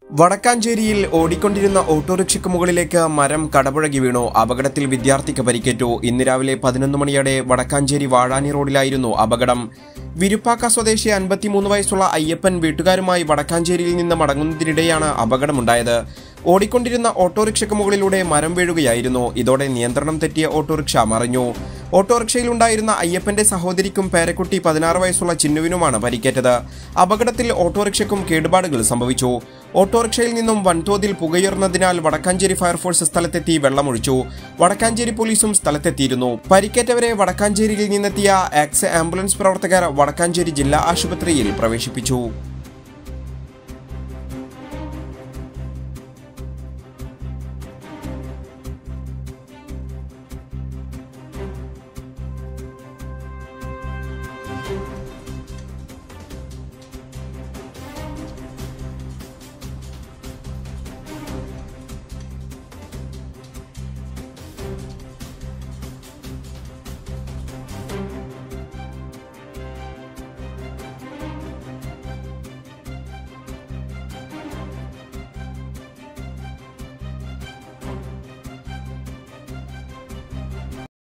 വടക്കാഞ്ചേരിയിൽ ഓടിക്കൊണ്ടിരുന്ന ഓട്ടോറിക്ഷയ്ക്ക് മുകളിലേക്ക് മരം കടപുഴകി വീണു അപകടത്തിൽ വിദ്യാർത്ഥിക്ക് പരിക്കേറ്റു ഇന്ന് രാവിലെ പതിനൊന്ന് മണിയോടെ വടക്കാഞ്ചേരി വാഴാനി റോഡിലായിരുന്നു അപകടം വിരുപ്പാക്ക സ്വദേശി അൻപത്തിമൂന്ന് വയസ്സുള്ള അയ്യപ്പൻ വീട്ടുകാരുമായി വടക്കാഞ്ചേരിയിൽ നിന്ന് മടങ്ങുന്നതിനിടെയാണ് അപകടമുണ്ടായത് ഓടിക്കൊണ്ടിരുന്ന ഓട്ടോറിക്ഷയ്ക്ക് മുകളിലൂടെ മരം വീഴുകയായിരുന്നു ഇതോടെ നിയന്ത്രണം തെറ്റിയ ഓട്ടോറിക്ഷ മറിഞ്ഞു ഓട്ടോറിക്ഷയിലുണ്ടായിരുന്ന അയ്യപ്പന്റെ സഹോദരിക്കും പേരക്കുട്ടി പതിനാറ് വയസ്സുള്ള ചിന്നുവിനുമാണ് പരിക്കേറ്റത് അപകടത്തിൽ ഓട്ടോറിക്ഷയ്ക്കും കേടുപാടുകൾ സംഭവിച്ചു ഓട്ടോറിക്ഷയിൽ നിന്നും വൻതോതിൽ പുകയുയർന്നതിനാൽ വടക്കാഞ്ചേരി ഫയർഫോഴ്സ് സ്ഥലത്തെത്തി വെള്ളമൊഴിച്ചു വടക്കാഞ്ചേരി പോലീസും സ്ഥലത്തെത്തിയിരുന്നു പരിക്കേറ്റവരെ വടക്കാഞ്ചേരിയിൽ നിന്നെത്തിയ ആക്സ് ആംബുലൻസ് പ്രവർത്തകർ വടക്കാഞ്ചേരി ജില്ലാ ആശുപത്രിയിൽ പ്രവേശിപ്പിച്ചു